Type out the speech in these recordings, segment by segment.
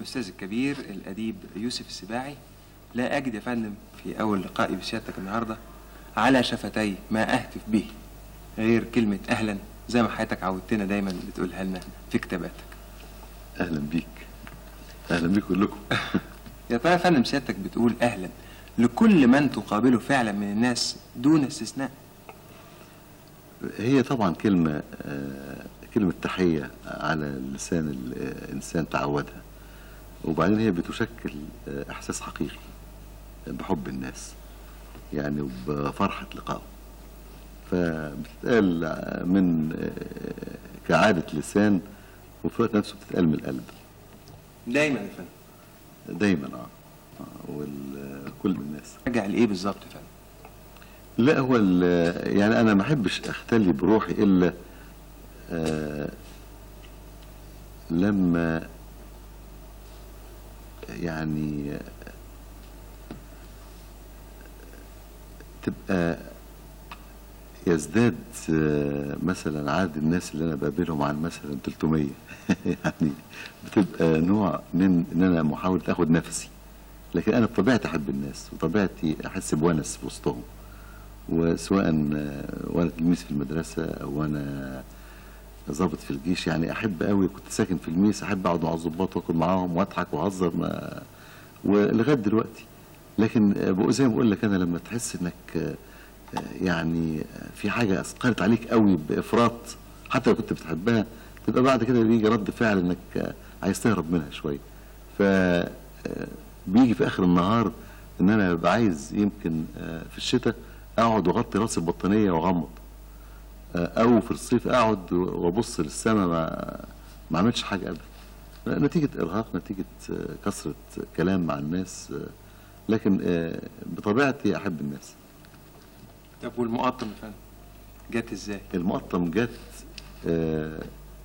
الأستاذ الكبير الأديب يوسف السباعي لا أجد يا فندم في أول لقائي بسيادتك النهاردة على شفتي ما أهتف به غير كلمة أهلا زي ما حضرتك عودتنا دايما بتقولها لنا في كتاباتك اهلا بيك اهلا بيك كلكم يا ترى يا فندم سيادتك بتقول أهلا لكل من تقابله فعلا من الناس دون استثناء هي طبعا كلمة آه، كلمة تحية على لسان الإنسان تعودها وبعدين هي بتشكل آه، إحساس حقيقي بحب الناس يعني وبفرحة لقائهم فبتتقال من آه، كعادة لسان وفي الوقت نفسه بتتقال من القلب دايما يا فندم دايما اه آه، وكل الناس رجع لإيه بالظبط يا فندم لا هو ال- يعني انا ما احبش اختلي بروحي الا آه، لما يعني تبقى يزداد آه، مثلا عدد الناس اللي انا بقابلهم عن مثلا 300 يعني بتبقى نوع من ان انا محاولة اخد نفسي لكن انا بطبيعتي احب الناس وطبيعتي احس بونس في وسطهم وسواء آه، وانا تلميذ في المدرسه او وانا ضابط في الجيش يعني احب قوي كنت ساكن في الميس احب اقعد مع الضباط واكل معاهم واضحك واهزر ما ولغايه دلوقتي لكن آه، بقول زي ما بقول لك انا لما تحس انك آه، آه، يعني آه، في حاجه اثقلت عليك قوي بافراط حتى لو كنت بتحبها تبقى بعد كده بيجي رد فعل انك آه، عايز تهرب منها شويه ف آه، بيجي في اخر النهار ان انا ببقى عايز يمكن آه، في الشتاء اقعد واغطي راسي ببطانيه واغمض آه، او في الصيف اقعد وابص للسماء ما ما اعملش حاجه ابدا نتيجه ارهاق نتيجه آه، كثره كلام مع الناس آه، لكن آه، بطبيعتي احب الناس طب والمقطم يا فندم جت ازاي المقطم جت آه،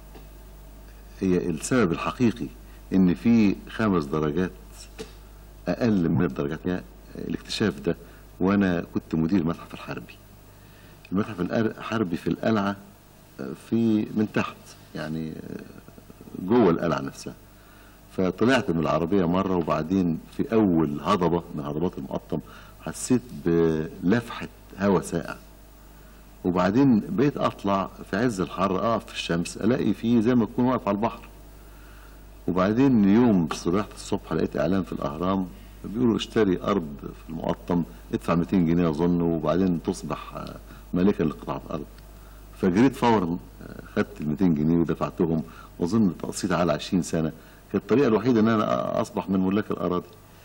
هي السبب الحقيقي ان في خمس درجات اقل من الدرجات يعني الاكتشاف ده وانا كنت مدير المتحف الحربي المتحف الحربي في القلعه آه، في من تحت يعني آه، جوه القلعه نفسها فطلعت من العربيه مره وبعدين في اول هضبه من هضبات المقطم حسيت بلفحه هواء ساقع وبعدين بقيت اطلع في عز الحر اقف في الشمس الاقي فيه زي ما اكون واقف على البحر وبعدين يوم صبحت الصبح لقيت اعلان في الاهرام بيقولوا اشتري ارض في المقطم ادفع 200 جنيه اظن وبعدين تصبح آه، مالكا لقطعه ارض فجريت فورا آه، خدت ال 200 جنيه ودفعتهم واظن تقسيط على 20 سنه كانت الطريقه الوحيده ان انا اصبح من ملاك الاراضي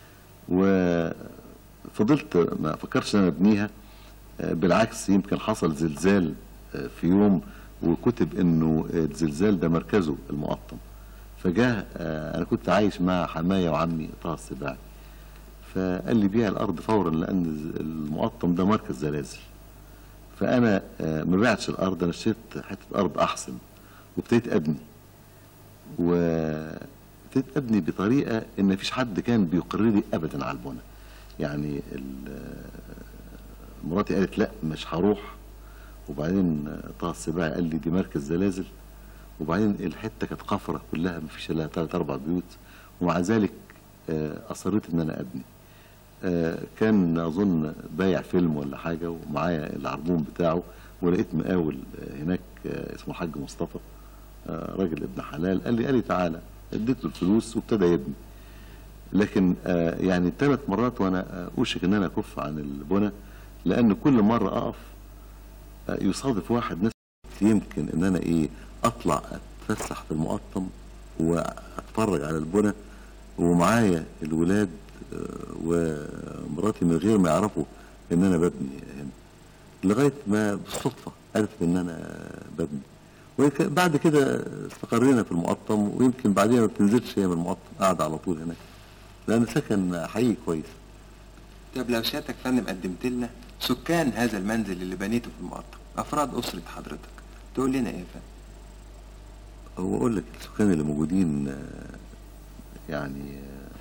وفضلت ما فكرتش ان انا ابنيها آه، بالعكس يمكن حصل زلزال آه، في يوم وكتب انه الزلزال ده مركزه المقطم فجاه آه، انا كنت عايش مع حمايه وعمي طه السباعي فقال لي بيع الارض فورا لان المقطم ده مركز زلازل فانا آه، ما بعتش الارض انا اشتريت حته ارض احسن وابتديت ابني وابتديت ابني بطريقه ان مفيش حد كان بيقر لي ابدا على البنى يعني ال- مراتي قالت لا مش هروح وبعدين طه السباعي قال لي دي مركز زلازل وبعدين الحته كانت قفره كلها مفيش الا ثلاث اربع بيوت ومع ذلك آه، اصريت ان انا ابني آه، كان اظن بايع فيلم ولا حاجه ومعايا العربون بتاعه ولقيت مقاول آه، هناك آه، اسمه حاج مصطفى آه، راجل ابن حلال قال لي قال لي تعالى اديت له الفلوس وابتدى يبني لكن آه، يعني ثلاث مرات وانا آه، اوشك ان انا اكف عن البنى لان كل مره اقف آه، يصادف واحد ناس يمكن ان انا ايه اطلع اتفسح في المقطم واتفرج على البنى ومعايا الولاد آه، ومراتي من غير ما يعرفوا ان انا ببني هنا لغايه ما بالصدفه عرفت ان انا ببني وك- بعد كده استقرينا في المقطم ويمكن بعدين ما بتنزلش هي من المقطم قاعده على طول هناك لان سكن حقيقي كويس طب لو سيادتك فندم قدمت لنا سكان هذا المنزل اللي بنيته في المقطم افراد اسره حضرتك تقول لنا ايه يا فندم هو اقول لك السكان اللي موجودين آه، يعني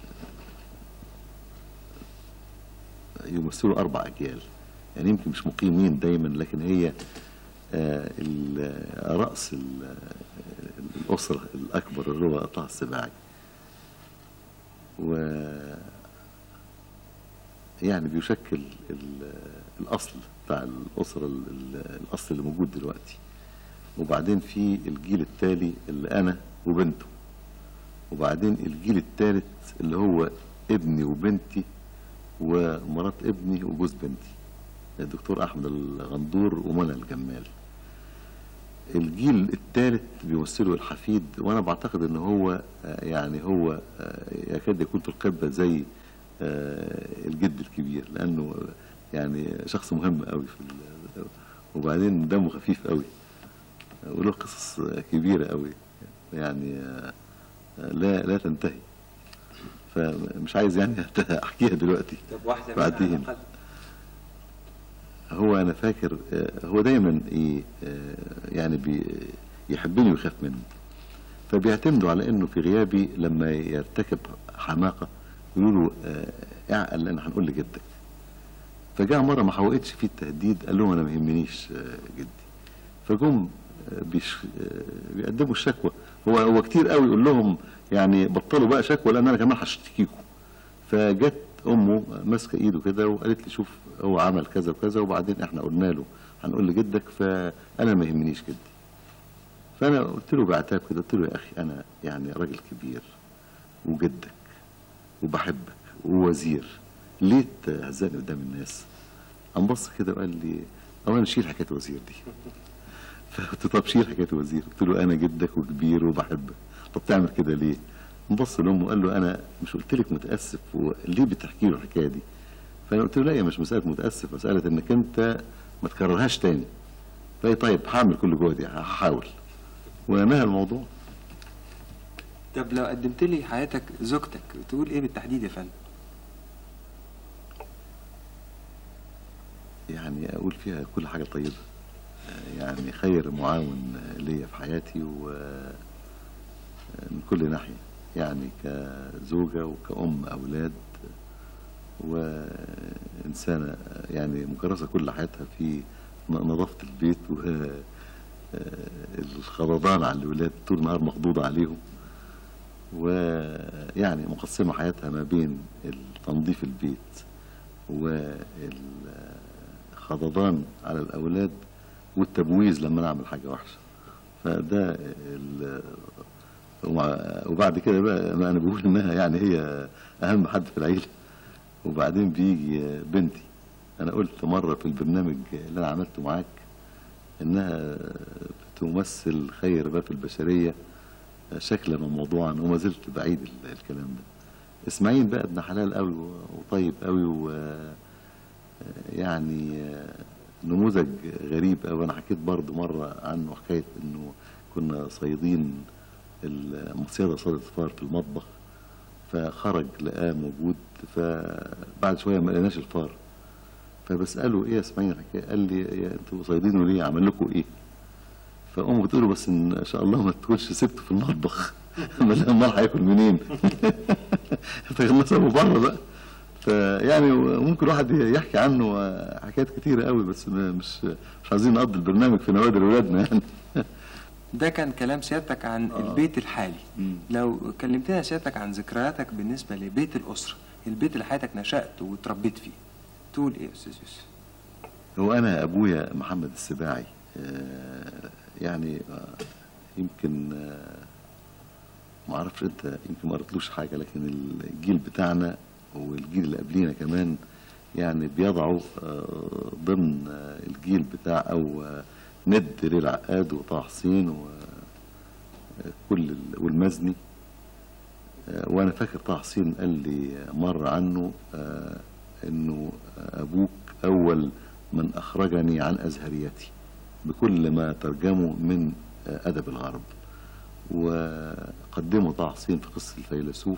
آه، يمثلوا اربع اجيال يعني يمكن مش مقيمين دايما لكن هي آه، ال- راس ال- الاسره الاكبر اللي هو طه السباعي و يعني بيشكل ال- الأصل بتاع الأسرة ال- ال- الأصل اللي موجود دلوقتي وبعدين في الجيل التالي اللي أنا وبنته وبعدين الجيل الثالث اللي هو ابني وبنتي ومرات ابني وجوز بنتي الدكتور احمد الغندور ومنى الجمال الجيل الثالث بيمثله الحفيد وانا بعتقد ان هو آه، يعني هو آه، يكاد يكون في القبه زي آه، الجد الكبير لانه يعني شخص مهم قوي في ال- وبعدين دمه خفيف قوي وله قصص كبيره قوي يعني آه، لا لا تنتهي فمش عايز يعني احكيها دلوقتي طب واحدة منها بعدين. على الأقل. هو انا فاكر آه، هو دايما ايه آه، يعني بي يحبني ويخاف مني فبيعتمدوا على انه في غيابي لما يرتكب حماقه يقولوا له آه، اعقل لان هنقول لجدك فجاء مره ما حوقتش فيه التهديد قال لهم انا ما يهمنيش آه، جدي فجم آه، بيش آه، بيقدموا الشكوى هو هو كتير قوي يقول لهم يعني بطلوا بقى شكوى لان انا كمان هشتكيكم فجت امه ماسكه ايده كده وقالت لي شوف هو عمل كذا وكذا وبعدين احنا قلنا له هنقول لجدك فانا ما يهمنيش جدي فانا قلت له بعتاب كده قلت له يا اخي انا يعني راجل كبير وجدك وبحبك ووزير ليه تهزقني قدام الناس قام بص كده وقال لي اولا شيل حكايه وزير دي فقلت طب شيل حكايه وزير قلت له انا جدك وكبير وبحبك طب تعمل كده ليه بص لامه قال له انا مش قلت لك متاسف وليه بتحكي له الحكايه دي فانا قلت له لا هي مش مساله متاسف مساله انك انت ما تكررهاش تاني فهي طيب هعمل كل جهدي هحاول ونهى الموضوع طب لو قدمت لي حياتك زوجتك تقول ايه بالتحديد يا فندم؟ يعني اقول فيها كل حاجه طيبه آه، يعني خير معاون آه، ليا في حياتي و آه، من كل ناحيه يعني كزوجه وكأم اولاد وانسانه آه، يعني مكرسه كل حياتها في ن- نظافه البيت والخضضان على الولاد طول النهار مخضوضه عليهم ويعني مقسمه حياتها ما بين تنظيف البيت والخضضان على الأولاد والتبويز لما نعمل حاجة وحشة فده ال- ومع- وبعد كده بقى ما أنا بقول إنها يعني هي أهم حد في العيلة وبعدين بيجي بنتي أنا قلت مرة في البرنامج اللي أنا عملته معاك إنها بتمثل خير ما في البشرية شكلا وموضوعا وما زلت بعيد ال- الكلام ده اسماعيل بقى ابن حلال قوي وطيب قوي و يعني نموذج غريب قوي انا حكيت برضو مره عنه حكايه انه كنا صيادين المصيده صيدة فار في المطبخ فخرج لقاه موجود فبعد شويه ما لقيناش الفار فبساله ايه يا اسماعيل الحكايه قال لي يا انتوا صيادينه ليه عمل لكم ايه فامه بتقول له بس ان شاء الله ما تكونش سبته في المطبخ امال امال هياكل منين فكنا سابه بره بقى فيعني ممكن الواحد يحكي عنه حكايات كتيرة قوي بس ما- مش مش عايزين نقضي البرنامج في نوادر ولادنا يعني ده كان كلام سيادتك عن آه. البيت الحالي مم. لو كلمتنا سيادتك عن ذكرياتك بالنسبة لبيت الأسرة البيت اللي حياتك نشأت وتربيت فيه تقول ايه يا أستاذ يوسف؟ هو انا ابويا محمد السباعي آه، يعني آه، يمكن آه، ما اعرفش انت يمكن ما قريتلوش حاجه لكن الجيل بتاعنا والجيل اللي قبلينا كمان يعني بيضعوا آه، ضمن آه، الجيل بتاع او آه، ند للعقاد وطه حسين وكل ال- والمزني آه، وانا فاكر طه حسين قال لي مره عنه آه، انه ابوك اول من اخرجني عن ازهريتي بكل ما ترجمه من آه، ادب الغرب وقدمه طه حسين في قصه الفيلسوف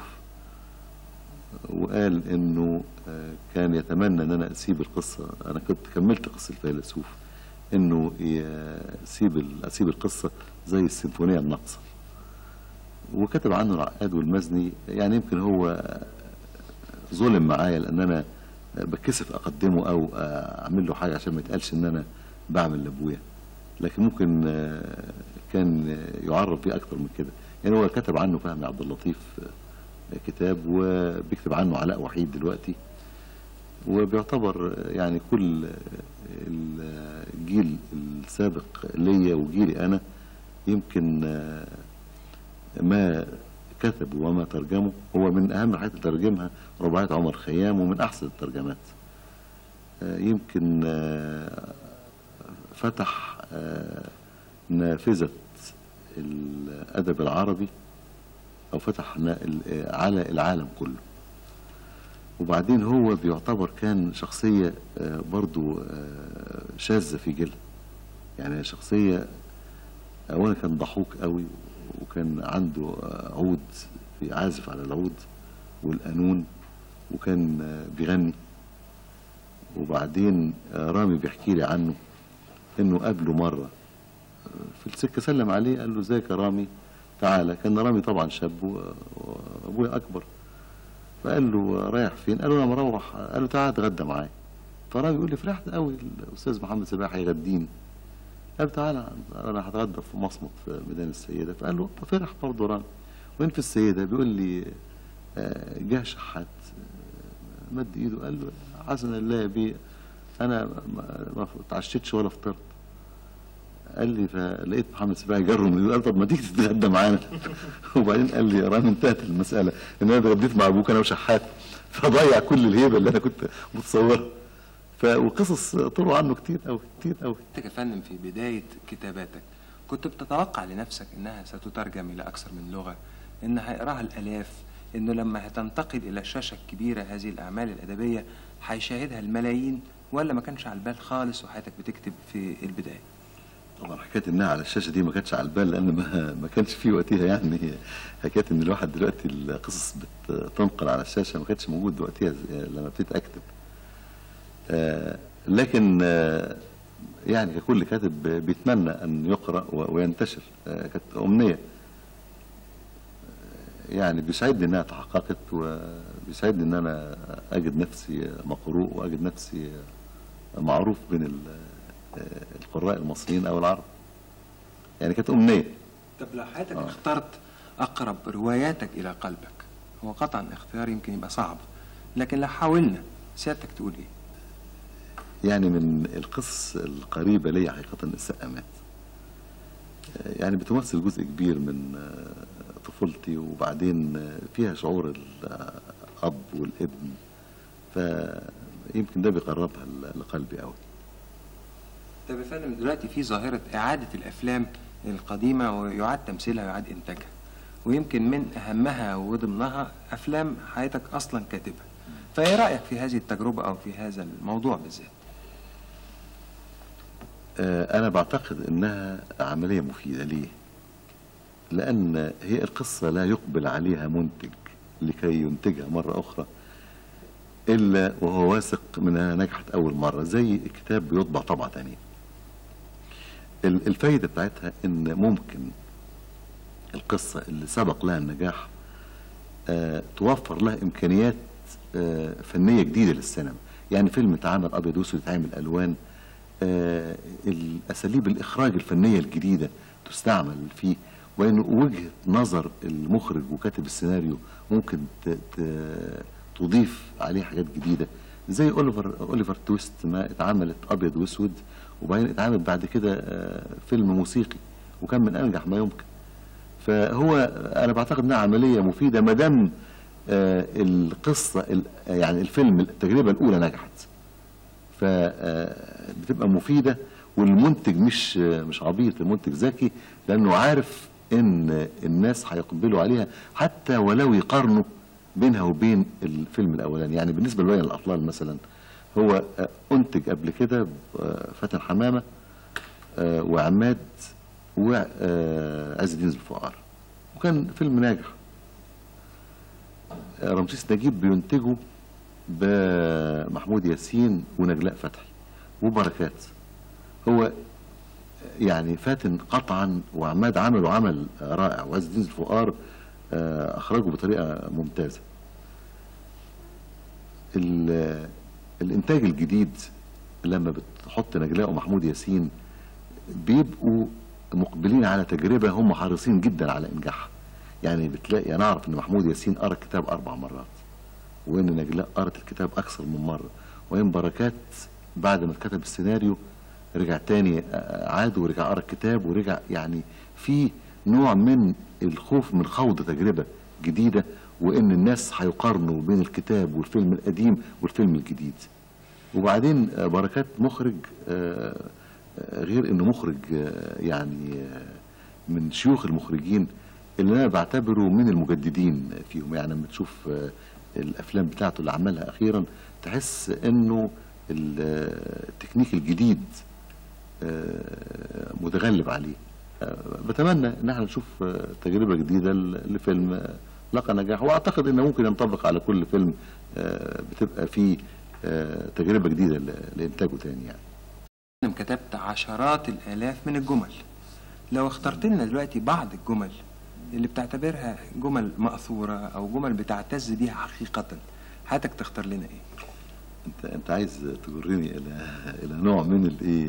وقال انه آه، كان يتمنى ان انا اسيب القصه انا كنت كملت قصه الفيلسوف انه يسيب ال- اسيب القصه زي السيمفونيه الناقصه وكتب عنه العقاد والمزني يعني يمكن هو ظلم معايا لان انا بتكسف اقدمه او اعمل له حاجه عشان ما يتقالش ان انا بعمل لابويا لكن ممكن آه، كان يعرف بيه اكتر من كده يعني هو كتب عنه فهمي عبد اللطيف كتاب وبيكتب عنه علاء وحيد دلوقتي وبيعتبر يعني كل الجيل السابق ليا وجيلي انا يمكن ما كتبوا وما ترجموا هو من اهم الحاجات اللي ترجمها رباعية عمر خيام ومن احسن الترجمات يمكن فتح نافذة الأدب العربي أو فتح على العالم كله وبعدين هو بيعتبر كان شخصية برضو شاذة في جيلها يعني شخصية أولا كان ضحوك قوي وكان عنده عود في عازف على العود والقانون وكان بيغني وبعدين رامي بيحكي لي عنه انه قابله مره في السكه سلم عليه قال له ازيك يا رامي تعالى كان رامي طبعا شاب وابويا اكبر فقال له رايح فين؟ قال له انا مروح قال له تعالى اتغدى معايا فرامي بيقول لي فرحت قوي الاستاذ محمد سباح هيغديني قال له تعالى انا هتغدى في مصمت في ميدان السيده فقال له فرح برضه رامي وين في السيده بيقول لي جه شحات مد ايده قال له حسن الله يا بيه انا ما اتعشيتش ولا فطرت قال لي فلقيت محمد سباعي جره من قال طب ما تيجي تتغدى معانا وبعدين قال لي يا رامي انتهت المساله ان انا اتغديت مع ابوك انا وشحات فضيع كل الهيبه اللي انا كنت متصورها ف وقصص طلعوا عنه كتير قوي كتير قوي انت كفنان في بدايه كتاباتك كنت بتتوقع لنفسك انها ستترجم الى اكثر من لغه ان هيقراها الالاف انه لما هتنتقل الى الشاشه الكبيره هذه الاعمال الادبيه هيشاهدها الملايين ولا ما كانش على البال خالص وحياتك بتكتب في البدايه طبعا حكايه انها على الشاشه دي ما كانتش على البال لان ما ما كانش في وقتها يعني حكايه ان الواحد دلوقتي القصص بتنقل على الشاشه ما كانتش موجود وقتها لما ابتديت اكتب آه لكن آه يعني ككل كاتب بيتمنى ان يقرا وينتشر آه كانت امنيه يعني بيسعدني انها تحققت وبيسعدني ان انا اجد نفسي مقروء واجد نفسي معروف بين القراء المصريين او العرب يعني كانت امنيه طب لو حياتك آه. اخترت اقرب رواياتك الى قلبك هو قطعا اختيار يمكن يبقى صعب لكن لو حاولنا سيادتك تقول ايه يعني من القصص القريبه لي حقيقه السقامات يعني بتمثل جزء كبير من طفولتي وبعدين فيها شعور الاب والابن فيمكن ده بيقربها لقلبي قوي طب يا فندم دلوقتي في ظاهره اعاده الافلام القديمه ويعاد تمثيلها ويعاد انتاجها ويمكن من اهمها وضمنها افلام حياتك اصلا كاتبها فايه رايك في هذه التجربه او في هذا الموضوع بالذات انا بعتقد انها عمليه مفيده ليه لأن هي القصة لا يقبل عليها منتج لكي ينتجها مرة أخرى إلا وهو واثق من أنها نجحت أول مرة زي كتاب بيطبع طبعة تانية الفايدة بتاعتها إن ممكن القصة اللي سبق لها النجاح آه توفر لها إمكانيات آه فنية جديدة للسينما يعني فيلم اتعمل أبيض وأسود يتعمل ألوان آه الأساليب الإخراج الفنية الجديدة تستعمل فيه وانه وجهه نظر المخرج وكاتب السيناريو ممكن تضيف عليه حاجات جديده زي اوليفر اوليفر تويست ما اتعملت ابيض واسود وبعدين اتعمل بعد كده فيلم موسيقي وكان من انجح ما يمكن فهو انا بعتقد انها عمليه مفيده ما دام القصه يعني الفيلم التجربه الاولى نجحت فبتبقى مفيده والمنتج مش مش عبيط المنتج ذكي لانه عارف ان الناس هيقبلوا عليها حتى ولو يقارنوا بينها وبين الفيلم الاولاني يعني بالنسبه لوين الاطلال مثلا هو انتج قبل كده فاتن حمامه وعماد وعز الدين الفقار وكان فيلم ناجح رمسيس نجيب بينتجه بمحمود ياسين ونجلاء فتحي وبركات هو يعني فاتن قطعا وعماد عملوا عمل رائع وعز الدين الفقار اخرجه بطريقه ممتازه الانتاج الجديد لما بتحط نجلاء ومحمود ياسين بيبقوا مقبلين على تجربه هم حريصين جدا على انجاحها يعني بتلاقي انا اعرف ان محمود ياسين قرا الكتاب اربع مرات وان نجلاء قرت الكتاب اكثر من مره وان بركات بعد ما كتب السيناريو رجع تاني آه، عاد ورجع قرا الكتاب ورجع يعني في نوع من الخوف من خوض تجربه جديده وان الناس هيقارنوا بين الكتاب والفيلم القديم والفيلم الجديد وبعدين آه، بركات مخرج آه، آه، غير انه مخرج آه، يعني آه، من شيوخ المخرجين اللي انا بعتبره من المجددين فيهم يعني لما تشوف آه، الافلام بتاعته اللي عملها اخيرا تحس انه ال- آه، التكنيك الجديد آه، متغلب عليه آه، بتمنى ان احنا نشوف آه، تجربه جديده ل- لفيلم آه، لقى نجاح واعتقد انه ممكن ينطبق على كل فيلم آه، بتبقى فيه آه، تجربه جديده ل- لانتاجه تاني يعني أنا كتبت عشرات الآلاف من الجمل لو اخترت لنا دلوقتي بعض الجمل اللي بتعتبرها جمل مأثورة أو جمل بتعتز بيها حقيقة حياتك تختار لنا إيه؟ انت انت عايز تجرني الى الى نوع من الايه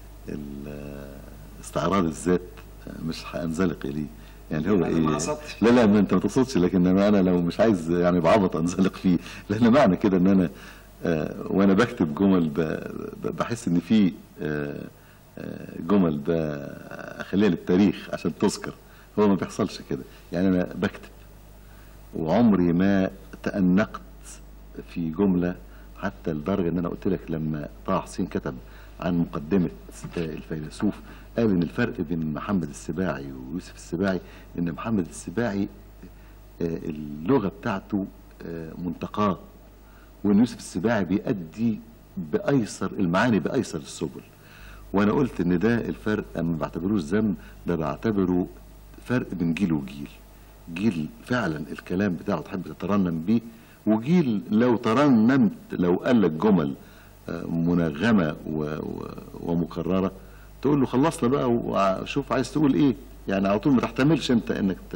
ال- استعراض الذات مش هانزلق اليه يعني هو أنا ايه ما قصدتش. لا لا ما انت ما تقصدش لكن انا أنا لو مش عايز يعني بعبط انزلق فيه لان معنى كده ان انا آه وانا بكتب جمل ب- ب- بحس ان في آه آه جمل ده اخليها للتاريخ عشان تذكر هو ما بيحصلش كده يعني انا بكتب وعمري ما تأنقت في جملة حتى لدرجة ان انا قلت لك لما طه حسين كتب عن مقدمة الفيلسوف قال ان الفرق بين محمد السباعي ويوسف السباعي ان محمد السباعي آه، اللغة بتاعته آه، منتقاه وان يوسف السباعي بيأدي بأيسر المعاني بأيسر السبل وانا قلت ان ده الفرق انا ما بعتبروش ذنب ده بعتبره فرق بين جيل وجيل جيل فعلا الكلام بتاعه تحب تترنم بيه وجيل لو ترنمت لو قال لك جمل آه، منغمه و- و- ومكرره تقول له خلصنا بقى وشوف عايز تقول ايه يعني على طول ما تحتملش انت انك ت...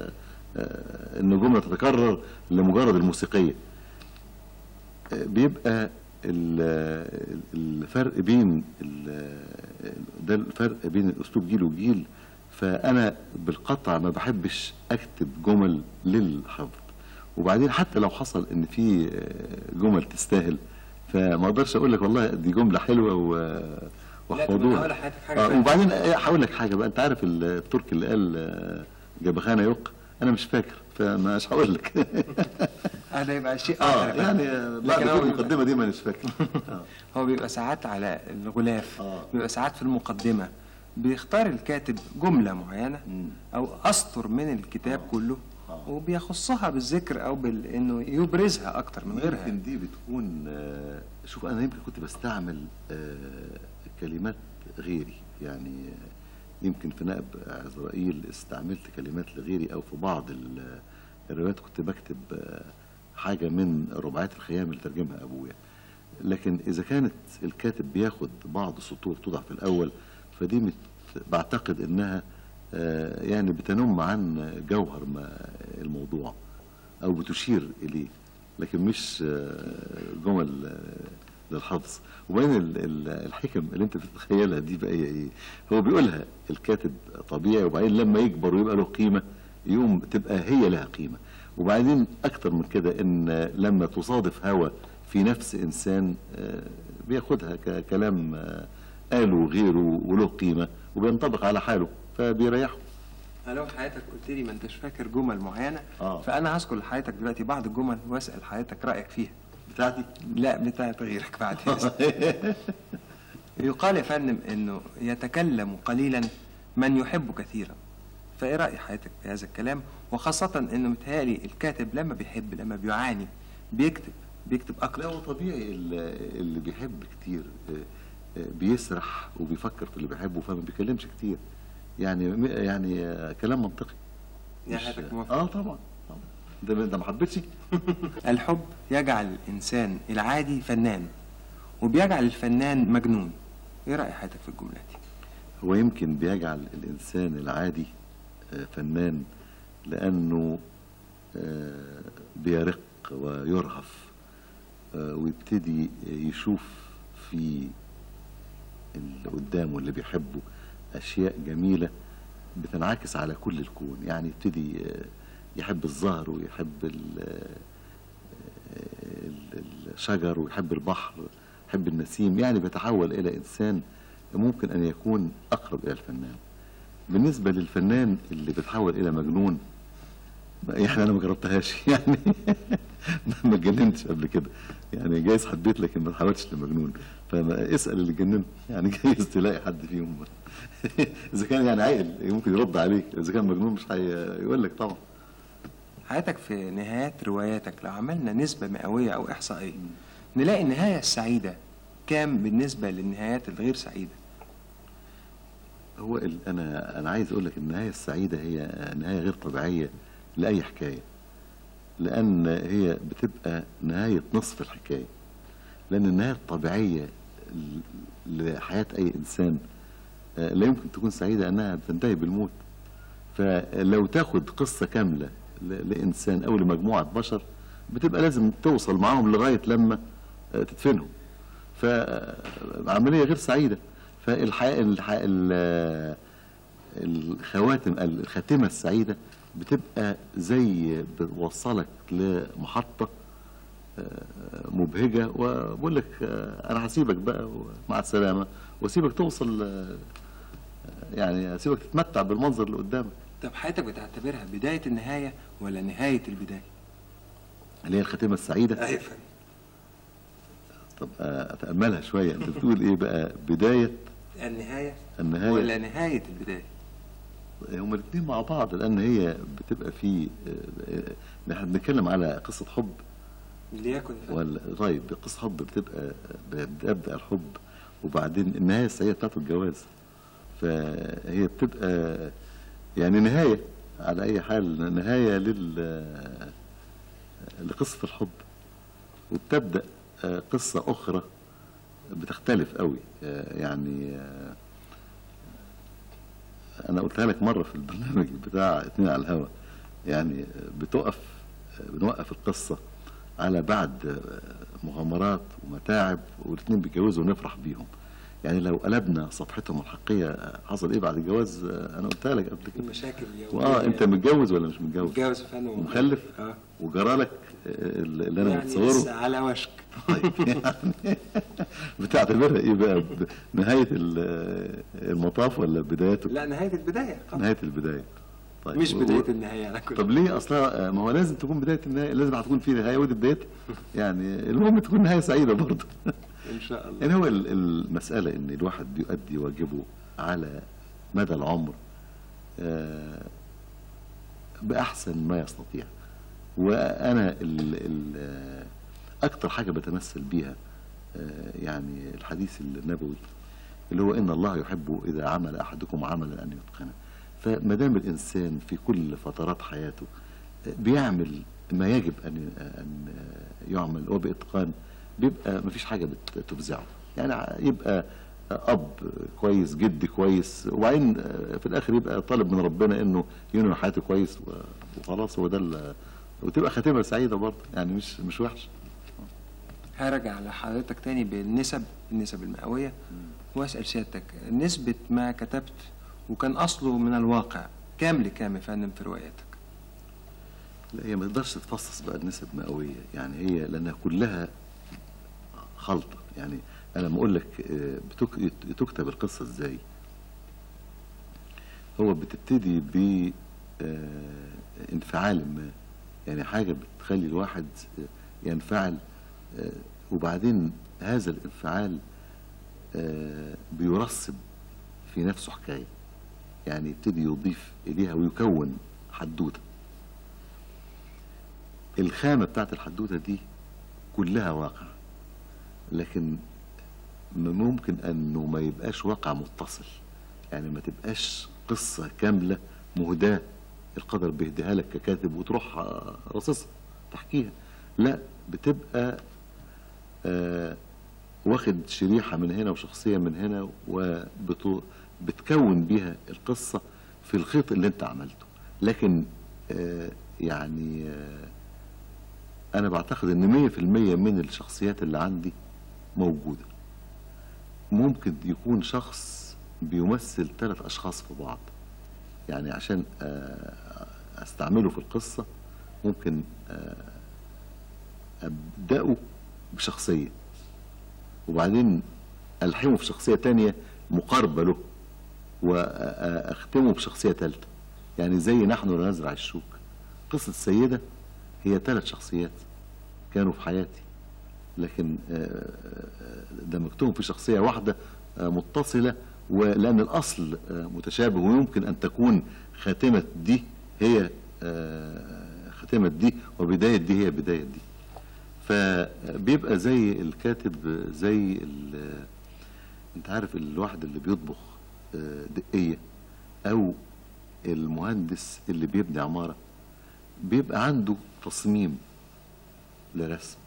آه، ان جمله تتكرر لمجرد الموسيقيه آه، بيبقى ال- الفرق بين ال- ده الفرق بين الاسلوب جيل وجيل فانا بالقطع ما بحبش اكتب جمل للحفظ وبعدين حتى لو حصل ان في آه، جمل تستاهل فما اقدرش اقول لك والله دي جمله حلوه و طب واحفظوها أنا هقول لحضرتك حاجة آه، تانية. وبعدين آه، هقول لك حاجه بقى انت عارف التركي اللي قال آه، جبخانه يق انا مش فاكر فمش هقول لك هذا يبقى شيء اه آخر بقى. يعني آه، بعد لكن هو كل بيبقى- المقدمه دي ما مش فاكر آه. هو بيبقى ساعات على الغلاف آه. بيبقى ساعات في المقدمة بيختار الكاتب جملة معينة مم. أو أسطر من الكتاب آه. كله آه. وبيخصها بالذكر أو بال... إنه يبرزها أكتر من غيرها يمكن دي بتكون آه، شوف انا يمكن كنت بستعمل آه، كلمات غيري يعني آه، يمكن في نائب عزرائيل استعملت كلمات لغيري او في بعض ال- الروايات كنت بكتب آه، حاجه من رباعيات الخيام اللي ترجمها ابويا لكن اذا كانت الكاتب بياخد بعض السطور توضع في الاول فدي مت بعتقد انها آه، يعني بتنم عن جوهر ما الموضوع او بتشير اليه لكن مش آه، جمل آه، للحفظ وبين ال- ال- الحكم اللي انت بتتخيلها دي بقى هي ايه هو بيقولها الكاتب طبيعي وبعدين لما يكبر ويبقى له قيمه يقوم تبقى هي لها قيمه وبعدين اكتر من كده ان لما تصادف هوى في نفس انسان آه، بياخدها ككلام آه، قاله غيره وله قيمه وبينطبق على حاله فبيريحه لو حياتك قلت لي ما انتش فاكر جمل معينة آه. فأنا هذكر لحياتك دلوقتي بعض الجمل وأسأل حياتك رأيك فيها بتاعتي لا بتاعت غيرك بعد إذنك. يقال يا فندم انه يتكلم قليلا من يحب كثيرا فايه راي حضرتك في هذا الكلام وخاصه انه متهيألي الكاتب لما بيحب لما بيعاني بيكتب بيكتب لا اكتر هو طبيعي ال- اللي بيحب كتير آه، آه، بيسرح وبيفكر في اللي بيحبه فما بيكلمش كتير يعني م- يعني آه، كلام منطقي يا مش- حضرتك موافق. اه طبعا طبعا ده ده ما حبيتش الحب يجعل الانسان العادي فنان وبيجعل الفنان مجنون ايه راي حضرتك في الجمله دي هو يمكن بيجعل الانسان العادي آه، فنان لانه آه، بيرق ويرهف آه، ويبتدي يشوف في اللي قدامه اللي بيحبه اشياء جميله بتنعكس على كل الكون يعني يبتدي آه، يحب الزهر ويحب ال- ال- الشجر ويحب البحر يحب النسيم يعني بيتحول إلى إنسان ممكن أن يكون أقرب إلى الفنان بالنسبة للفنان اللي بيتحول إلى مجنون يعني أنا ما جربتهاش يعني ما اتجننتش قبل كده يعني جايز حبيت لكن ما تحولتش لمجنون فما اسأل اللي جننه يعني جايز تلاقي حد فيهم إذا كان يعني عاقل ممكن يرد عليك إذا كان مجنون مش هيقول لك طبعا حياتك في نهايات رواياتك لو عملنا نسبة مئوية أو إحصائية نلاقي النهاية السعيدة كام بالنسبة للنهايات الغير سعيدة هو ال- انا انا عايز اقول لك النهايه السعيده هي نهايه غير طبيعيه لاي حكايه لان هي بتبقى نهايه نصف الحكايه لان النهايه الطبيعيه ل- لحياه اي انسان آه، لا يمكن تكون سعيده انها بتنتهي بالموت فلو تاخد قصه كامله ل- لانسان او لمجموعه بشر بتبقى لازم توصل معاهم لغايه لما آه، تدفنهم فعمليه غير سعيده فالحقيقه الحقيقة ال- الخواتم الخاتمه السعيده بتبقى زي بتوصلك لمحطه آه، مبهجه وبقول لك آه، انا هسيبك بقى مع السلامه واسيبك توصل آه، يعني اسيبك تتمتع بالمنظر اللي قدامك طب حياتك بتعتبرها بداية النهاية ولا نهاية البداية؟ اللي هي الخاتمه السعيده أيوة فندم. طب آه، اتاملها شويه انت بتقول ايه بقى بدايه النهاية النهايه ولا نهاية البداية؟ هما الاثنين مع بعض لان هي بتبقى في آه، آه، نحن بنتكلم على قصه حب ليكن فندم. ولا طيب قصه حب بتبقى بيبدا الحب وبعدين النهايه السعيده بتاعته الجواز فهي بتبقى يعني نهايه على اي حال نهايه لل لقصه الحب وبتبدا آه، قصه اخرى بتختلف قوي آه، يعني آه، انا قلتها لك مره في البرنامج بتاع اتنين على الهوا يعني بتقف بنوقف القصه على بعد مغامرات ومتاعب والاثنين بيتجوزوا ونفرح بيهم يعني لو قلبنا صفحتهم الحقيقيه حصل ايه بعد الجواز انا قلتها لك قبل كده المشاكل اليومية واه انت متجوز ولا مش متجوز متجوز يا فندم ومخلف اه وجرالك اللي انا يعني بتصوره لسه على وشك طيب يعني بتعتبرها ايه بقى ب- نهايه ال- المطاف ولا بدايته لا نهاية البداية طبعا. نهايه البدايه طيب مش و- بداية النهاية على كل طب ليه اصلا ما هو لازم تكون بدايه النهايه لازم هتكون في نهايه ودي بدايتها يعني المهم تكون نهايه سعيده برضه إن شاء الله يعني هو ال- المساله ان الواحد بيؤدي واجبه على مدى العمر آه، باحسن ما يستطيع وانا ال ال آه، اكتر حاجه بتمثل بيها آه، يعني الحديث النبوي اللي هو ان الله يحب اذا عمل احدكم عملا ان يتقنه فما دام الانسان في كل فترات حياته آه، بيعمل ما يجب ان ان آه، يعمل وباتقان بيبقى ما فيش حاجه بت- تفزعه يعني ع- يبقى اب كويس جد كويس وبعدين آه، في الاخر يبقى طالب من ربنا انه ينهي حياته كويس و- وخلاص هو ده ال- وتبقى خاتمه سعيده برضه يعني مش مش وحش هرجع لحضرتك تاني بالنسب النسب المئوية واسأل سيادتك نسبة ما كتبت وكان أصله من الواقع كام لكام يا فندم في رواياتك؟ لا هي ما تقدرش تفصص بقى النسب مئويه يعني هي لانها كلها خلطه يعني انا لما اقول لك آه، بتك- تكتب القصه ازاي هو بتبتدي ب آه، انفعال ما يعني حاجه بتخلي الواحد آه، ينفعل آه، وبعدين هذا الانفعال آه، بيرسب في نفسه حكايه يعني يبتدي يضيف اليها ويكون حدوته الخامة بتاعت الحدوتة دي كلها واقع لكن م- ممكن انه ما يبقاش واقع متصل يعني ما تبقاش قصة كاملة مهداة القدر بيهديها لك ككاتب وتروح آه، رصصها تحكيها لا بتبقى آه واخد شريحة من هنا وشخصية من هنا وبتكون بيها القصة في الخيط اللي انت عملته لكن آه يعني آه انا بعتقد ان مية في المية من الشخصيات اللي عندي موجودة ممكن يكون شخص بيمثل ثلاث اشخاص في بعض يعني عشان آه، استعمله في القصه ممكن آه، ابداه بشخصيه وبعدين الحمه في شخصيه تانية مقاربه له واختمه بشخصيه ثالثه يعني زي نحن لا نزرع الشوك قصه السيده هي ثلاث شخصيات كانوا في حياتي لكن آه، آه، دمجتهم في شخصيه واحده آه، متصله ولان الاصل آه، متشابه ويمكن ان تكون خاتمه دي هي آه، خاتمه دي وبدايه دي هي بدايه دي فبيبقى زي الكاتب زي ال- انت عارف الواحد اللي بيطبخ آه، دقيه او المهندس اللي بيبني عماره بيبقى عنده تصميم لرسم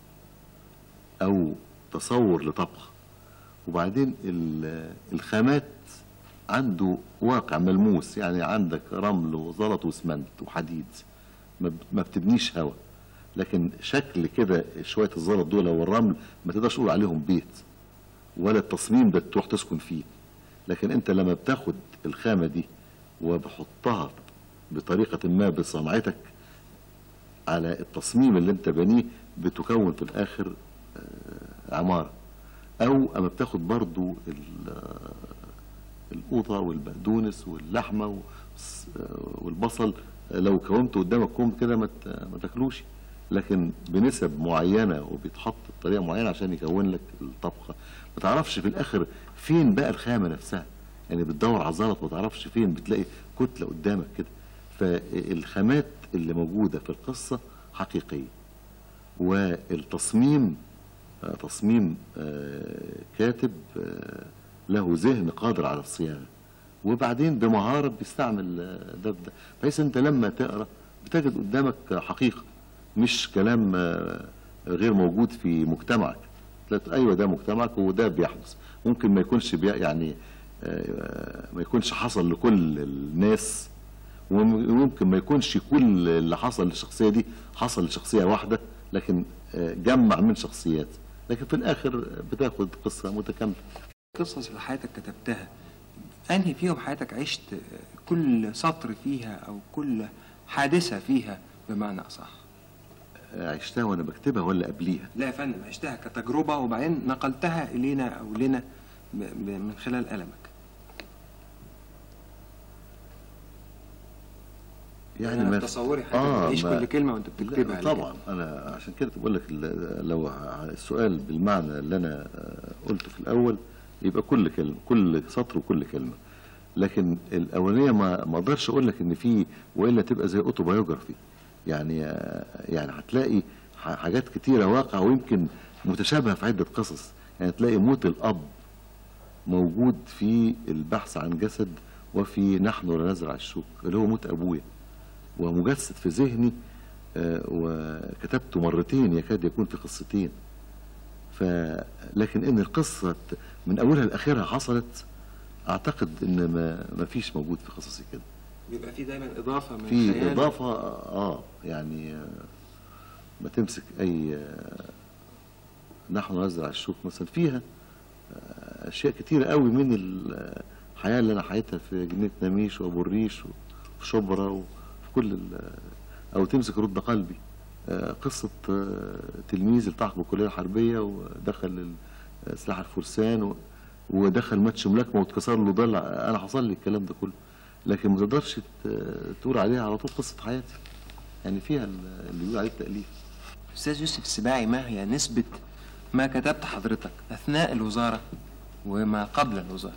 او تصور لطبخ وبعدين ال- الخامات عنده واقع ملموس يعني عندك رمل وزلط واسمنت وحديد ما ب- ما بتبنيش هوا لكن شكل كده شويه الزلط دول والرمل ما تقدرش تقول عليهم بيت ولا التصميم ده تروح تسكن فيه لكن انت لما بتاخد الخامه دي وبحطها بطريقه ما بصنعتك على التصميم اللي انت بنيه بتكون في الاخر آه، عماره او اما بتاخد برضو ال- آه، القوطه والبقدونس واللحمه والس- آه، والبصل آه، لو كومته قدامك كوم كده ما ت- ما تاكلوش لكن بنسب معينه وبيتحط بطريقه معينه عشان يكون لك الطبخه ما تعرفش في الاخر فين بقى الخامه نفسها يعني بتدور على الزلط ما تعرفش فين بتلاقي كتله قدامك كده فالخامات اللي موجوده في القصه حقيقيه والتصميم آه، تصميم آه، كاتب آه، له ذهن قادر على الصياغه وبعدين بمهاره بيستعمل آه، ده بده بحيث انت لما تقرا بتجد قدامك حقيقه مش كلام آه، غير موجود في مجتمعك تلاقي ايوه ده مجتمعك وده بيحدث ممكن ما يكونش بي يعني آه، ما يكونش حصل لكل الناس وممكن ما يكونش كل اللي حصل للشخصيه دي حصل لشخصيه واحده لكن آه، جمع من شخصيات لكن في الاخر بتاخد قصه متكامله القصص اللي حياتك كتبتها انهي فيهم حياتك عشت كل سطر فيها او كل حادثه فيها بمعنى اصح آه، عشتها وانا بكتبها ولا قبليها لا يا فندم عشتها كتجربه وبعدين نقلتها الينا او لنا ب- ب- من خلال قلمك يعني أنا ما تصوري حضرتك آه، تعيش ما- كل كلمه وانت بتكتبها لا طبعا انا عشان كده بقول لك ال- لو ع- السؤال بالمعنى اللي انا آه، قلته في الاول يبقى كل كلمه كل سطر وكل كلمه لكن الاولانيه ما ما اقدرش اقول لك ان في والا تبقى زي اوتوبيوجرافي يعني آه، يعني هتلاقي ح- حاجات كتيره واقع ويمكن متشابهه في عده قصص يعني تلاقي موت الاب موجود في البحث عن جسد وفي نحن لا نزرع الشوك اللي هو موت ابويا ومجسد في ذهني آه، وكتبته مرتين يكاد يكون في قصتين ف لكن ان القصه ت- من اولها لاخرها حصلت اعتقد ان ما ما فيش موجود في قصصي كده بيبقى في دايما اضافه من في خيال. اضافه اه يعني آه، ما تمسك اي آه، نحن نزرع الشوك مثلا فيها آه، اشياء كتيره قوي من الحياه اللي انا حياتها في جنينه نميش وابو الريش وفي شبرا وفي كل ال- او تمسك رد قلبي آه، قصه آه، تلميذ التحق بالكليه الحربيه ودخل ال- سلاح الفرسان و- ودخل ماتش ملاكمه واتكسر له ضلع انا حصل لي الكلام ده كله لكن ما تقدرش ت- تقول عليها على طول قصه حياتي يعني فيها ال- اللي بيقول عليه التاليف استاذ يوسف السباعي ما هي نسبه ما كتبت حضرتك اثناء الوزاره وما قبل الوزاره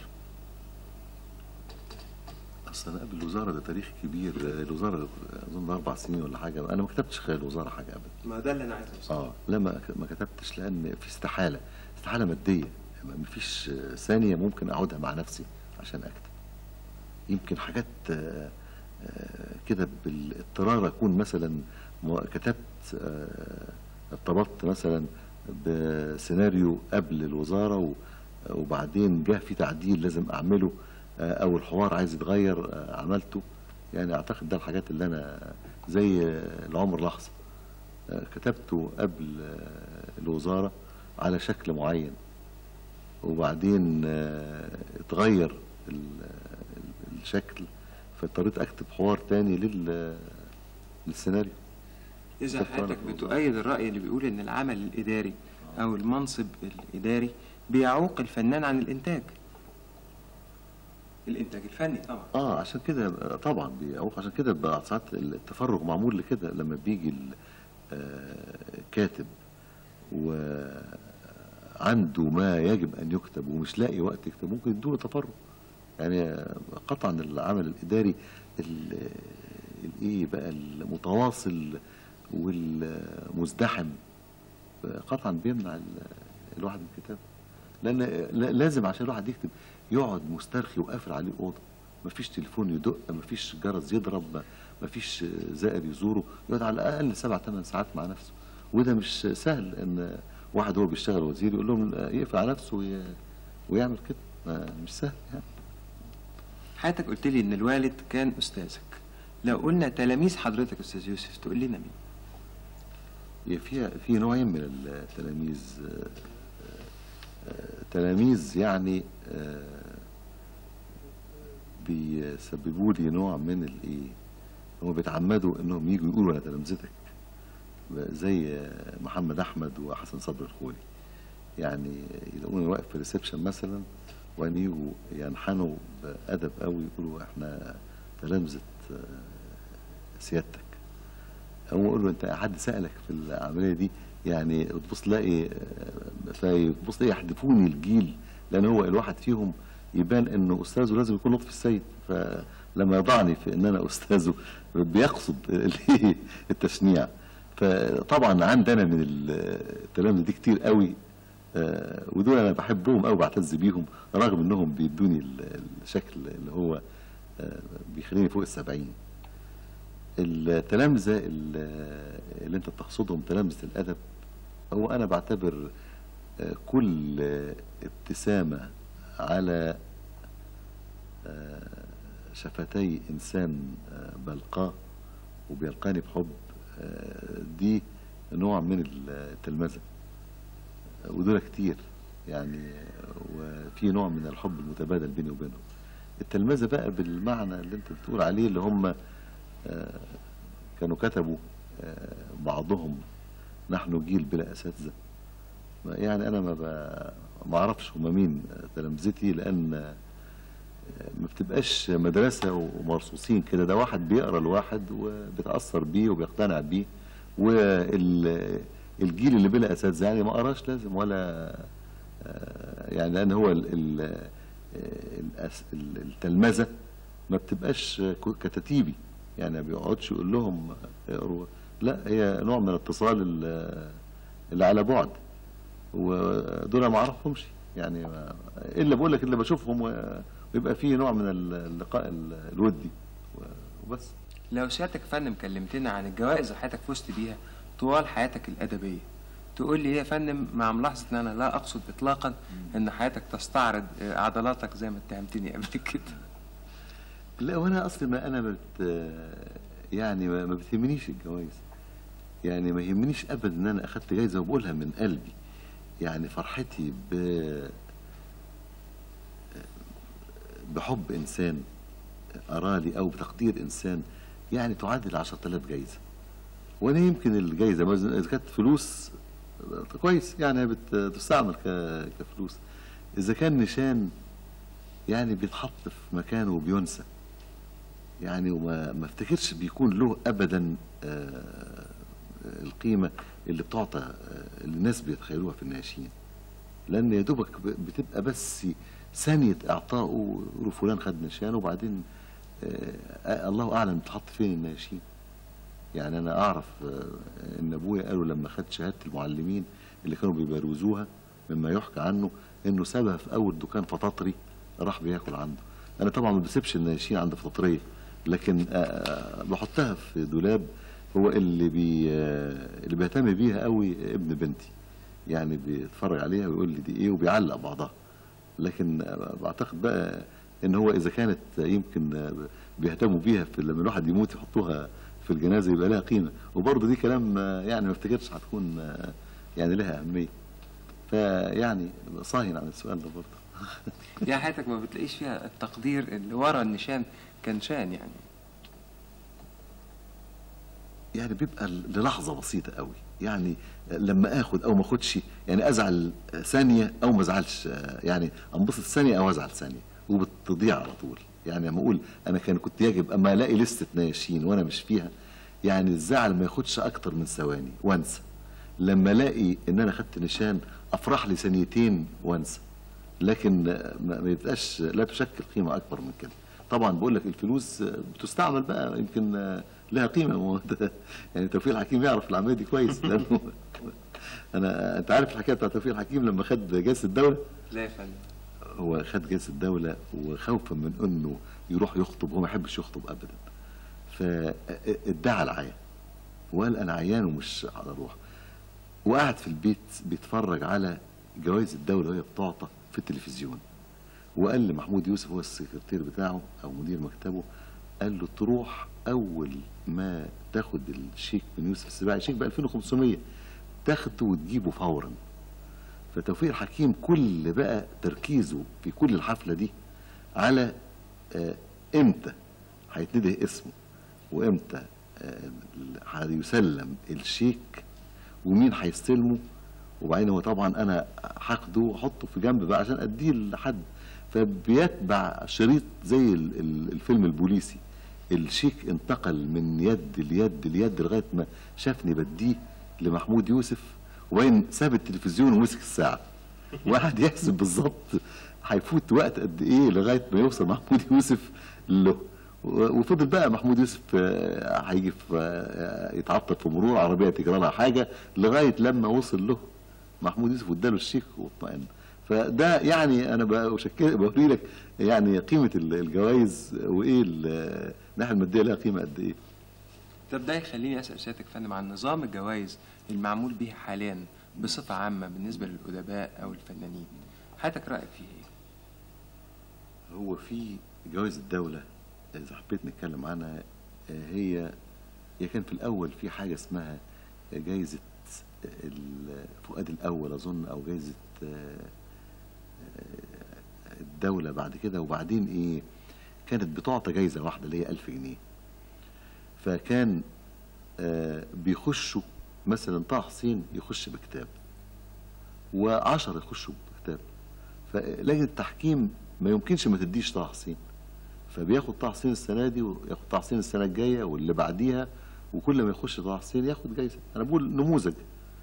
اصل انا قبل الوزاره ده تاريخ كبير الوزاره اظن اربع سنين ولا حاجه انا ما كتبتش خلال الوزاره حاجه ابدا ما ده اللي انا عايز اوصله اه لا ما ما كتبتش لان في استحاله استحاله ماديه ما ما فيش ثانيه ممكن اقعدها مع نفسي عشان اكتب يمكن حاجات آه، آه، كده بالاضطرار اكون مثلا مو- كتبت آه، ارتبطت مثلا بسيناريو قبل الوزاره و- وبعدين جه في تعديل لازم اعمله آه، او الحوار عايز يتغير آه، عملته يعني اعتقد ده الحاجات اللي انا زي آه، العمر لحظه آه، كتبته قبل آه، الوزاره على شكل معين وبعدين آه، اتغير ال- ال- الشكل فاضطريت اكتب حوار تاني لل للسيناريو إذا بالظبط، حضرتك أنا- بتؤيد الرأي اللي بيقول إن العمل الإداري أو المنصب الإداري بيعوق الفنان عن الإنتاج الإنتاج الفني طبعا اه عشان كده آه، طبعا بيعوق عشان كده بقى ساعات التفرغ معمول لكده لما بيجي ال- آه، كاتب وعنده ما يجب ان يكتب ومش لاقي وقت يكتب ممكن يدوله تفرغ يعني آه، قطعا العمل الاداري ال- الايه بقى المتواصل والمزدحم آه، قطعا بيمنع ال- الواحد من الكتابه لان لا- لازم عشان الواحد يكتب يقعد مسترخي وقافل عليه اوضه مفيش تليفون يدق مفيش جرس يضرب ما- مفيش زائر يزوره يقعد على الاقل سبع ثمان ساعات مع نفسه وده مش سهل ان واحد هو بيشتغل وزير يقول لهم يقفل على نفسه وي- ويعمل كده ما- مش سهل يعني حضرتك قلت لي إن الوالد كان أستاذك لو قلنا تلاميذ حضرتك أستاذ يوسف تقول لنا مين؟ هي في في نوعين من التلاميذ آه، آه، تلاميذ يعني آه، بيسببوا لي نوع من الايه هم بيتعمدوا انهم يجوا يقولوا انا تلامذتك زي آه، محمد احمد وحسن صبري الخولي يعني يلاقوني واقف في الريسبشن مثلا وان يجوا ينحنوا بادب قوي يقولوا احنا تلامذه آه، سيادتك هو اقول له انت حد سالك في العمليه دي يعني تبص تلاقي تبص تلاقي يحدفوني الجيل لان هو الواحد فيهم يبان انه استاذه لازم يكون لطفي السيد فلما يضعني في ان انا استاذه بيقصد الإيه؟ التشنيع فطبعا عندنا من التلامذه دي كتير قوي آه، ودول انا بحبهم قوي بعتز بيهم رغم انهم بيدوني ال- الشكل اللي هو آه، بيخليني فوق السبعين التلامذة ال- اللي انت بتقصدهم تلامذة الأدب هو أنا بعتبر آه، كل آه، ابتسامة على آه، شفتي إنسان آه، بلقاه وبيلقاني بحب آه، دي نوع من التلمذة ودول كتير يعني وفي نوع من الحب المتبادل بيني وبينهم التلمذة بقى بالمعنى اللي انت بتقول عليه اللي هم آه، كانوا كتبوا آه، بعضهم نحن جيل بلا اساتذه ما- يعني انا ما ب- ما اعرفش هم مين آه، تلامذتي لان آه، ما بتبقاش مدرسه ومرصوصين كده ده واحد بيقرا الواحد وبيتاثر بيه وبيقتنع بيه والجيل اللي بلا اساتذه يعني ما قراش لازم ولا آه، يعني لان هو ال- ال- الأس- ال- التلمذه ما بتبقاش ك- كتاتيبي يعني ما بيقعدش يقول لهم اقروا لا هي نوع من الاتصال ال- اللي على بعد ودول ما اعرفهمش يعني ما الا بقول لك اللي بشوفهم و- ويبقى فيه نوع من اللقاء ال- الودي وبس لو سيادتك يا فندم كلمتنا عن الجوائز اللي حضرتك فزت بيها طوال حياتك الأدبية تقول لي ايه يا فندم مع ملاحظة ان انا لا اقصد اطلاقا ان حياتك تستعرض آه، عضلاتك زي ما اتهمتني قبل كده لا وانا اصلي ما انا بت يعني ما ما بتهمنيش الجوائز يعني ما يهمنيش ابدا ان انا اخدت جايزه وبقولها من قلبي يعني فرحتي ب بحب انسان ارالي او بتقدير انسان يعني تعادل 10000 جايزه وانا يمكن الجايزه مثلاً اذا كانت فلوس كويس يعني بت- بتستعمل ك- كفلوس اذا كان نشان يعني بيتحط في مكانه وبينسى يعني وما ما افتكرش بيكون له ابدا آه، القيمه اللي بتعطى آه، اللي الناس بيتخيلوها في الناشئين لان يا دوبك ب- بتبقى بس ثانيه اعطائه يقولوا فلان خد نشان وبعدين آه، الله اعلم بتحط فين الناشئين يعني انا اعرف آه، ان ابويا قالوا لما خد شهاده المعلمين اللي كانوا بيبروزوها مما يحكى عنه انه سابها في اول دكان فطاطري راح بياكل عنده انا طبعا ما بسيبش الناشئين عند فطاطريه لكن آه، آه، بحطها في دولاب هو اللي بي آه، اللي بيهتم بيها قوي ابن بنتي يعني بيتفرج عليها ويقول لي دي ايه وبيعلق بعضها لكن آه، بعتقد بقى ان هو اذا كانت يمكن آه، بيهتموا بيها في لما الواحد يموت يحطوها في الجنازه يبقى لها قيمه وبرضه دي كلام آه، يعني ما افتكرش هتكون آه، يعني لها اهميه فيعني صاهن عن السؤال ده برضه يعني حياتك ما بتلاقيش فيها التقدير اللي ورا النشان كان شان يعني يعني بيبقى للحظه بسيطه قوي يعني لما اخد او ما اخدش يعني ازعل ثانيه او ما ازعلش يعني انبسط ثانيه او ازعل ثانيه وبتضيع على طول يعني لما اقول انا كان كنت يجب اما الاقي لسته ناشين وانا مش فيها يعني الزعل ما ياخدش اكتر من ثواني وانسى لما الاقي ان انا خدت نشان افرح لي ثانيتين وانسى لكن ما ما يبقاش لا تشكل قيمه اكبر من كده طبعا بقول لك الفلوس بتستعمل بقى يمكن لها قيمه ما هو ده- يعني توفيق الحكيم يعرف العمليه دي كويس لانه انا انت عارف الحكايه بتاعت توفيق الحكيم لما خد جائزه الدوله لا يا فندم هو خد جائزه الدوله وخوفا من انه يروح يخطب هو ما يحبش يخطب ابدا فادعى العيا وقال انا عيان ومش هروح وقعد في البيت بيتفرج على جوائز الدوله وهي بتعطى في التلفزيون وقال لمحمود يوسف هو السكرتير بتاعه او مدير مكتبه قال له تروح اول ما تاخد الشيك من يوسف السباعي شيك ب 2500 تاخده وتجيبه فورا فتوفيق الحكيم كل بقى تركيزه في كل الحفله دي على آه، امتى هيتنده اسمه وامتى آه، هيسلم الشيك ومين هيستلمه وبعدين هو طبعا انا هاخده واحطه في جنب بقى عشان اديه لحد فبيتبع شريط زي ال- ال- الفيلم البوليسي الشيك انتقل من يد ليد ليد لغايه ما شافني بديه لمحمود يوسف وبعدين ساب التلفزيون ومسك الساعه وقعد يحسب بالظبط هيفوت وقت قد ايه لغايه ما يوصل محمود يوسف له و- وفضل بقى محمود يوسف آه، هيجي في آه، يتعطل في مرور عربيه تجرى لها حاجه لغايه لما وصل له محمود يوسف واداله الشيك واطمئن فده يعني انا بشكل بوري لك يعني قيمه ال- الجوائز وايه ال- الناحيه الماديه لها قيمه قد ايه طب ده يخليني اسال سيادتك يا فندم عن نظام الجوائز المعمول به حاليا بصفه عامه بالنسبه للادباء او الفنانين حضرتك رايك فيه ايه؟ هو في جوائز الدولة إذا حبيت نتكلم عنها آه، هي هي كان في الأول في حاجة اسمها جايزة ال- فؤاد الأول أظن أو جايزة آه، آه، الدولة بعد كده وبعدين إيه كانت بتعطى جايزة واحدة اللي هي ألف جنيه فكان آه، بيخشوا مثلا طه حسين يخش بكتاب وعشرة يخشوا بكتاب فلجنة التحكيم ما يمكنش ما تديش طه حسين فبياخد طه حسين السنة دي وياخد طه حسين السنة الجاية واللي بعديها وكل ما يخش طه حسين ياخد جايزة أنا بقول نموذج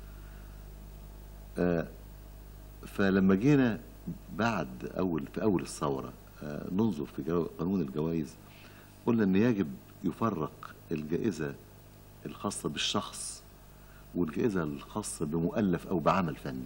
آه فلما جينا بعد أول في أول الثورة آه ننظر في جو قانون الجوائز قلنا إن يجب يفرق الجائزة الخاصة بالشخص والجائزة الخاصة بمؤلف أو بعمل فني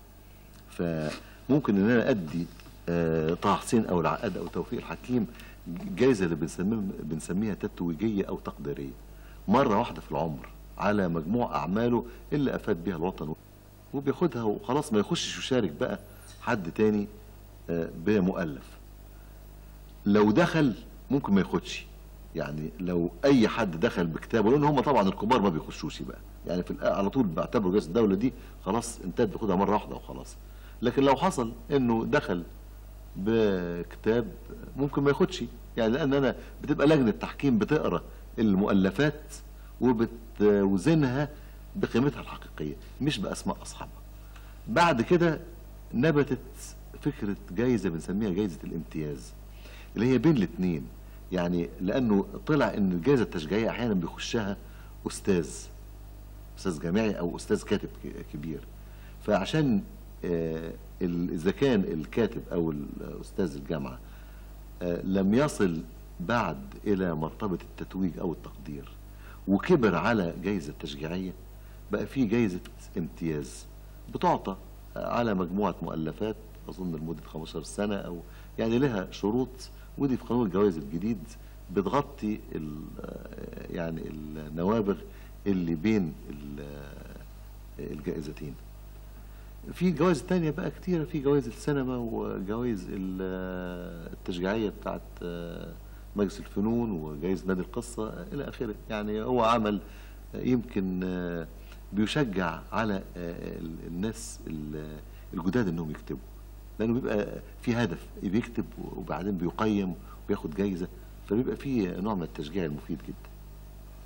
فممكن ان انا ادي آه، طه حسين او العقاد او توفيق الحكيم جايزه اللي بنسميها بنسميها تتويجيه او تقديريه مره واحده في العمر على مجموع اعماله اللي افاد بها الوطن وبياخدها وخلاص ما يخشش يشارك بقى حد تاني آه، بمؤلف لو دخل ممكن ما ياخدش يعني لو اي حد دخل بكتابه لان هم طبعا الكبار ما بيخشوش بقى يعني في الآ- على طول بعتبروا جائزه الدوله دي خلاص انتهت بياخدها مره واحده وخلاص لكن لو حصل انه دخل بكتاب ممكن ما ياخدش يعني لان انا بتبقى لجنه تحكيم بتقرا المؤلفات وبتوزنها بقيمتها الحقيقيه مش باسماء اصحابها بعد كده نبتت فكره جايزه بنسميها جايزه الامتياز اللي هي بين الاثنين يعني لانه طلع ان الجائزه التشجيعيه احيانا بيخشها استاذ استاذ جامعي او استاذ كاتب ك- كبير فعشان آه، ال- اذا كان الكاتب او الاستاذ الجامعه آه، لم يصل بعد الى مرتبه التتويج او التقدير وكبر على جائزه تشجيعيه بقى في جائزه امتياز بتعطى آه، على مجموعه مؤلفات اظن لمده 15 سنه او يعني لها شروط ودي في قانون الجوائز الجديد بتغطي ال- آه، يعني النوابغ اللي بين ال- آه، الجائزتين في جوائز تانية بقى كتيرة في جوائز السينما وجوائز ال- آه، التشجيعية بتاعت آه، مجلس الفنون وجائزة نادي القصة آه، إلى آخره يعني هو عمل آه، يمكن آه، بيشجع على آه، ال- الناس ال- الجداد إنهم يكتبوا لأنه بيبقى في هدف بيكتب وبعدين بيقيم وبياخد جايزة فبيبقى في نوع من التشجيع المفيد جدا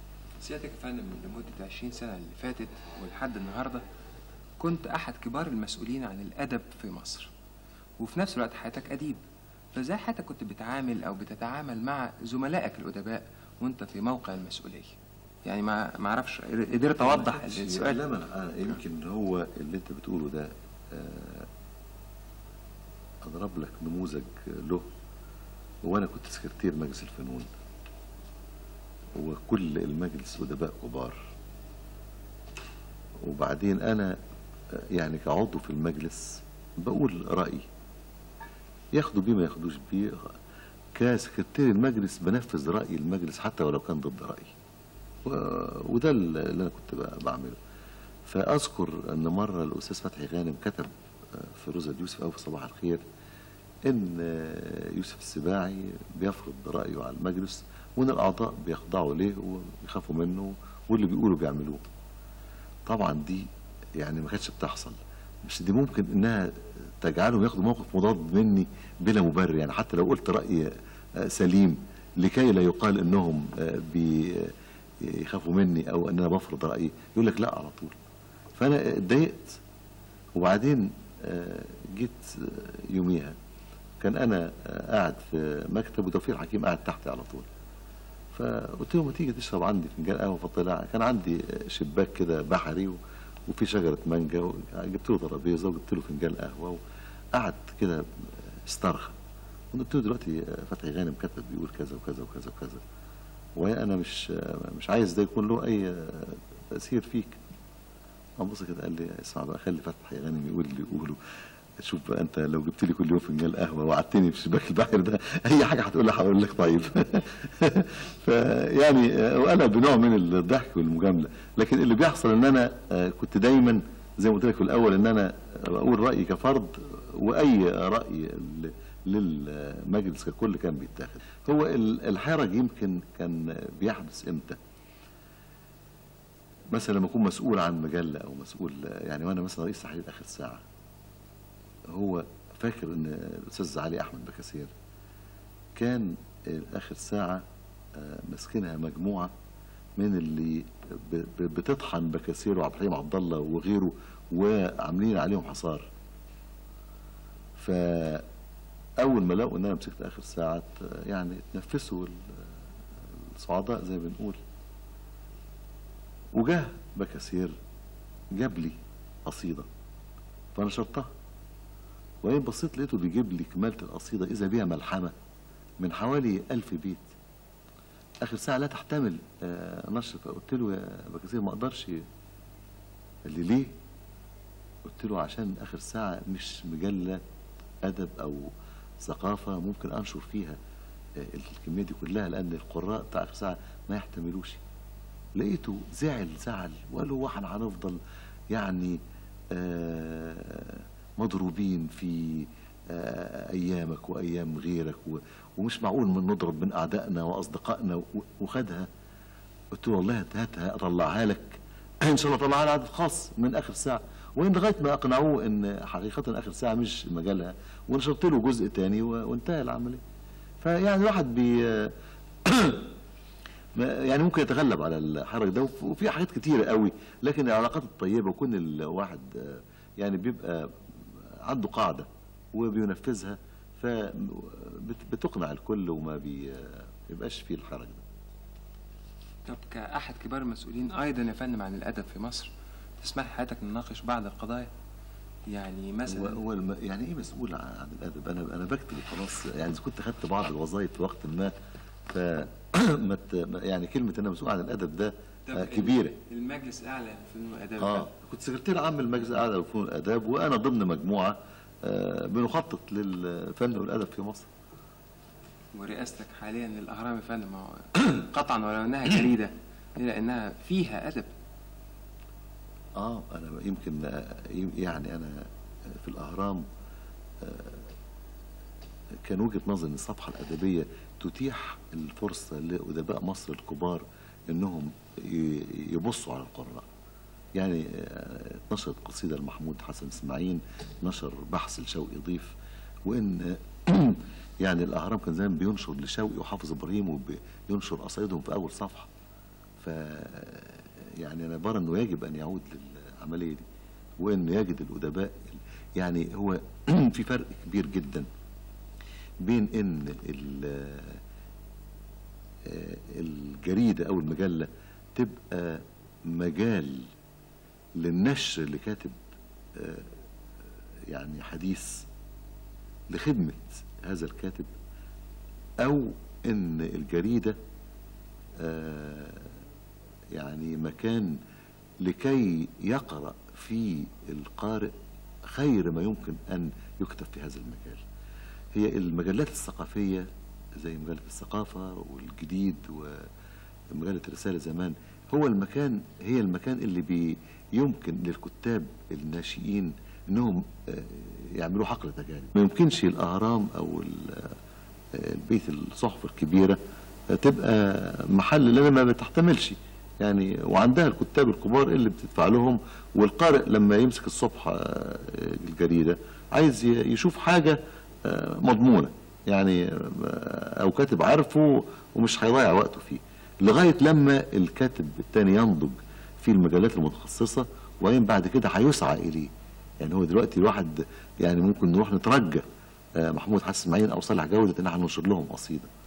سيادتك يا فندم لمدة 20 سنة اللي فاتت ولحد النهاردة كنت أحد كبار المسؤولين عن الأدب في مصر وفي نفس الوقت حياتك أديب فازاي حياتك كنت بتعامل أو بتتعامل مع زملائك الأدباء وأنت في موقع المسؤولية يعني ما ما اعرفش قدرت اوضح السؤال لا ما أنا- يمكن هو اللي انت بتقوله ده آه، اضرب لك نموذج له وانا كنت سكرتير مجلس الفنون وكل المجلس ادباء كبار وبعدين انا آه، يعني كعضو في المجلس بقول رايي ياخدوا بيه ما ياخدوش بيه كسكرتير المجلس بنفذ راي المجلس حتى ولو كان ضد رايي و- وده اللي انا كنت ب- بعمله فاذكر ان مره الاستاذ فتحي غانم كتب آه، في روزا يوسف او في صباح الخير ان آه، يوسف السباعي بيفرض رايه على المجلس وان الاعضاء بيخضعوا ليه ويخافوا منه واللي بيقولوا بيعملوه طبعا دي يعني ما كانتش بتحصل بس دي ممكن انها تجعلهم ياخدوا موقف مضاد مني بلا مبرر يعني حتى لو قلت راي آه، سليم لكي لا يقال انهم آه، بي آه، يخافوا مني او ان انا بفرض رايي يقول لك لا على طول فانا اتضايقت وبعدين آه، جيت آه، يوميها كان انا آه، قاعد في مكتب وتوفيق الحكيم قاعد تحتي على طول فقلت له ما تيجي تشرب عندي فنجان قهوه فطلع كان عندي شباك كده بحري و- وفي شجره مانجا و- جبت له ترابيزه وجبت له فنجان قهوه وقعد كده استرخى قلت له دلوقتي فتحي غانم كتب بيقول كذا وكذا وكذا وكذا وانا مش مش عايز ده يكون له اي تاثير فيك قام بص كده قال لي اسمع بقى خلي فتحي غانم يقول اللي يقوله شوف بقى انت لو جبت لي كل يوم فنجان قهوه وقعدتني في شباك البحر ده اي حاجه هتقولها هقول لك طيب فيعني آه، وانا بنوع من الضحك والمجامله لكن اللي بيحصل ان انا آه، كنت دايما زي ما قلت لك في الاول ان انا بقول رايي كفرد واي راي ل- للمجلس ككل كان بيتاخد هو ال- الحرج يمكن كان بيحدث امتى مثلا لما اكون مسؤول عن مجله او مسؤول يعني وانا مثلا رئيس تحرير اخر ساعه هو فاكر ان الاستاذ علي احمد بكاسير كان اخر ساعه آه، ماسكينها مجموعه من اللي ب- ب- بتطحن بكاسير وعبد الحليم عبد الله وغيره وعاملين عليهم حصار فاول ما لقوا ان انا مسكت اخر ساعه آه، يعني تنفسوا ال- الصعداء زي ما بنقول وجاه بكاسير جاب لي قصيده فنشرتها وبعدين بصيت لقيته بيجيب لي كمالة القصيدة إذا بها ملحمة من حوالي ألف بيت آخر ساعة لا تحتمل آه، نشر فقلت له يا بكثير ما أقدرش قال لي ليه؟ قلت له عشان آخر ساعة مش مجلة أدب أو ثقافة ممكن أنشر فيها آه، الكمية دي كلها لأن القراء بتاع آخر ساعة ما يحتملوش لقيته زعل زعل وقال له واحنا هنفضل يعني آه، مضروبين في آه، ايامك وايام غيرك و- ومش معقول من نضرب من اعدائنا واصدقائنا و- وخدها قلت له والله هاتها اطلعها لك ان شاء الله اطلعها لها عدد خاص من اخر ساعه وين لغايه ما اقنعوه ان حقيقه اخر ساعه مش مجالها ونشرت له جزء تاني و- وانتهى العمليه فيعني الواحد بي ما- يعني ممكن يتغلب على الحرج ده وف- وفي حاجات كتيرة قوي لكن العلاقات الطيبة وكون الواحد آه، يعني بيبقى عنده قاعدة وبينفذها فبتقنع الكل وما بي- بيبقاش فيه الحرج ده طب كأحد كبار المسؤولين أيضا يا فندم عن الأدب في مصر تسمح حياتك نناقش بعض القضايا يعني هو مثلا هو الم... يعني ايه مسؤول عن عن الادب انا انا بكتب وخلاص يعني اذا كنت خدت بعض الوظائف في وقت ما ف ما ت- ما- يعني كلمه انا مسؤول عن الادب ده طب آه، كبيره المجلس الأعلى للفنون والآداب اه كنت سكرتير عام المجلس الاعلى للفنون والاداب وانا ضمن مجموعه آه، بنخطط للفن والادب في مصر ورئاستك حاليا للأهرام يا فندم ما هو قطعا ولو إنها جريدة إلا إنها فيها أدب اه انا يمكن آه، يم- يعني انا في الاهرام آه، كان وجهه نظري ان الصفحه الادبيه تتيح الفرصه لادباء مصر الكبار انهم ي- يبصوا على القراء يعني آه، اتنشرت قصيده لمحمود حسن اسماعيل نشر بحث لشوقي ضيف وان آه، يعني الاهرام كان زمان بينشر لشوقي وحافظ ابراهيم وبينشر قصايدهم في اول صفحه ف يعني انا برى انه يجب ان يعود للعمليه دي وان يجد الادباء يعني هو في فرق كبير جدا بين ان ال- آه، الجريده او المجله تبقى مجال للنشر اللي كاتب آه، يعني حديث لخدمه هذا الكاتب او ان الجريده آه، يعني مكان لكي يقرا في القارئ خير ما يمكن ان يكتب في هذا المجال هي المجلات الثقافيه زي مجله الثقافه والجديد ومجله الرساله زمان هو المكان هي المكان اللي بي يمكن للكتاب الناشئين انهم آه، يعملوا حقل تجارب ما يمكنش الاهرام او ال- آه، البيت الصحف الكبيره آه، تبقى محل لان ما بتحتملش يعني وعندها الكتاب الكبار اللي بتدفع لهم والقارئ لما يمسك الصبح آه، الجريده عايز ي- يشوف حاجه آه، مضمونه يعني آه، او كاتب عارفه ومش هيضيع وقته فيه لغايه لما الكاتب التاني ينضج في المجالات المتخصصه وبعدين بعد كده هيسعى اليه يعني هو دلوقتي الواحد يعني ممكن نروح نترجى آه، محمود حسن معين او صالح جوده ان احنا ننشر لهم قصيده